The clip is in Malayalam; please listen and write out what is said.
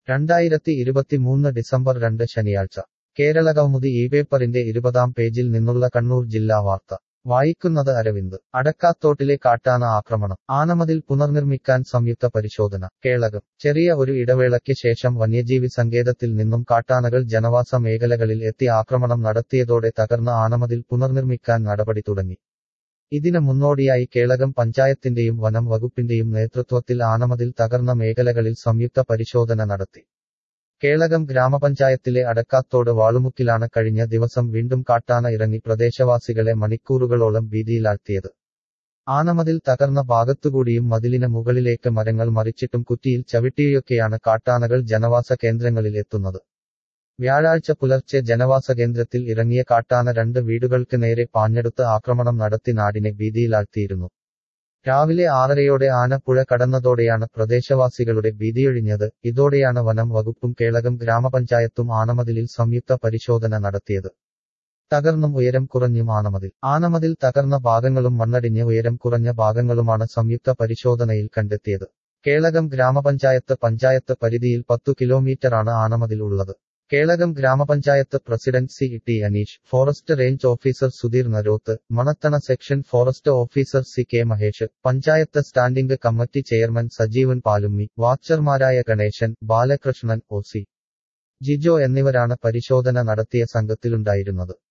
രണ്ടായിരത്തി ഇരുപത്തിമൂന്ന് ഡിസംബർ രണ്ട് ശനിയാഴ്ച കേരളകൗമുദി ഈ പേപ്പറിന്റെ ഇരുപതാം പേജിൽ നിന്നുള്ള കണ്ണൂർ ജില്ലാ വാർത്ത വായിക്കുന്നത് അരവിന്ദ് അടക്കാത്തോട്ടിലെ കാട്ടാന ആക്രമണം ആനമതിൽ പുനർനിർമ്മിക്കാൻ സംയുക്ത പരിശോധന കേളകം ചെറിയ ഒരു ഇടവേളയ്ക്ക് ശേഷം വന്യജീവി സങ്കേതത്തിൽ നിന്നും കാട്ടാനകൾ ജനവാസ മേഖലകളിൽ എത്തി ആക്രമണം നടത്തിയതോടെ തകർന്ന ആനമതിൽ പുനർനിർമ്മിക്കാൻ നടപടി തുടങ്ങി ഇതിന് മുന്നോടിയായി കേളകം പഞ്ചായത്തിന്റെയും വനം വകുപ്പിന്റെയും നേതൃത്വത്തിൽ ആനമതിൽ തകർന്ന മേഖലകളിൽ സംയുക്ത പരിശോധന നടത്തി കേളകം ഗ്രാമപഞ്ചായത്തിലെ അടക്കാത്തോട് വാളുമുക്കിലാണ് കഴിഞ്ഞ ദിവസം വീണ്ടും കാട്ടാന ഇറങ്ങി പ്രദേശവാസികളെ മണിക്കൂറുകളോളം ഭീതിയിലാഴ്ത്തിയത് ആനമതിൽ തകർന്ന ഭാഗത്തുകൂടിയും മതിലിന് മുകളിലേക്ക് മരങ്ങൾ മറിച്ചിട്ടും കുറ്റിയിൽ ചവിട്ടിയൊക്കെയാണ് കാട്ടാനകൾ ജനവാസ കേന്ദ്രങ്ങളിൽ എത്തുന്നത് വ്യാഴാഴ്ച പുലർച്ചെ ജനവാസ കേന്ദ്രത്തിൽ ഇറങ്ങിയ കാട്ടാന രണ്ട് വീടുകൾക്ക് നേരെ പാഞ്ഞെടുത്ത് ആക്രമണം നടത്തി നാടിനെ ഭീതിയിലാഴ്ത്തിയിരുന്നു രാവിലെ ആറരയോടെ ആന പുഴ കടന്നതോടെയാണ് പ്രദേശവാസികളുടെ ഭീതിയൊഴിഞ്ഞത് ഇതോടെയാണ് വനം വകുപ്പും കേളകം ഗ്രാമപഞ്ചായത്തും ആനമതിലിൽ സംയുക്ത പരിശോധന നടത്തിയത് തകർന്നും ഉയരം കുറഞ്ഞും ആനമതിൽ ആനമതിൽ തകർന്ന ഭാഗങ്ങളും മണ്ണടിഞ്ഞ് ഉയരം കുറഞ്ഞ ഭാഗങ്ങളുമാണ് സംയുക്ത പരിശോധനയിൽ കണ്ടെത്തിയത് കേളകം ഗ്രാമപഞ്ചായത്ത് പഞ്ചായത്ത് പരിധിയിൽ പത്തു കിലോമീറ്ററാണ് ആനമതിൽ ഉള്ളത് കേളകം ഗ്രാമപഞ്ചായത്ത് president C T Aneesh forest range officer Sudheer Naroth Manathana section forest officer C K Mahesh panchayat standing committee chairman Sajeevan Palummi വാച്ചർമാരായ ഗണേശൻ ബാലകൃഷ്ണൻ ഒ സി ജിജോ എന്നിവരാണ് പരിശോധന നടത്തിയ സംഘത്തിലുണ്ടായിരുന്നത്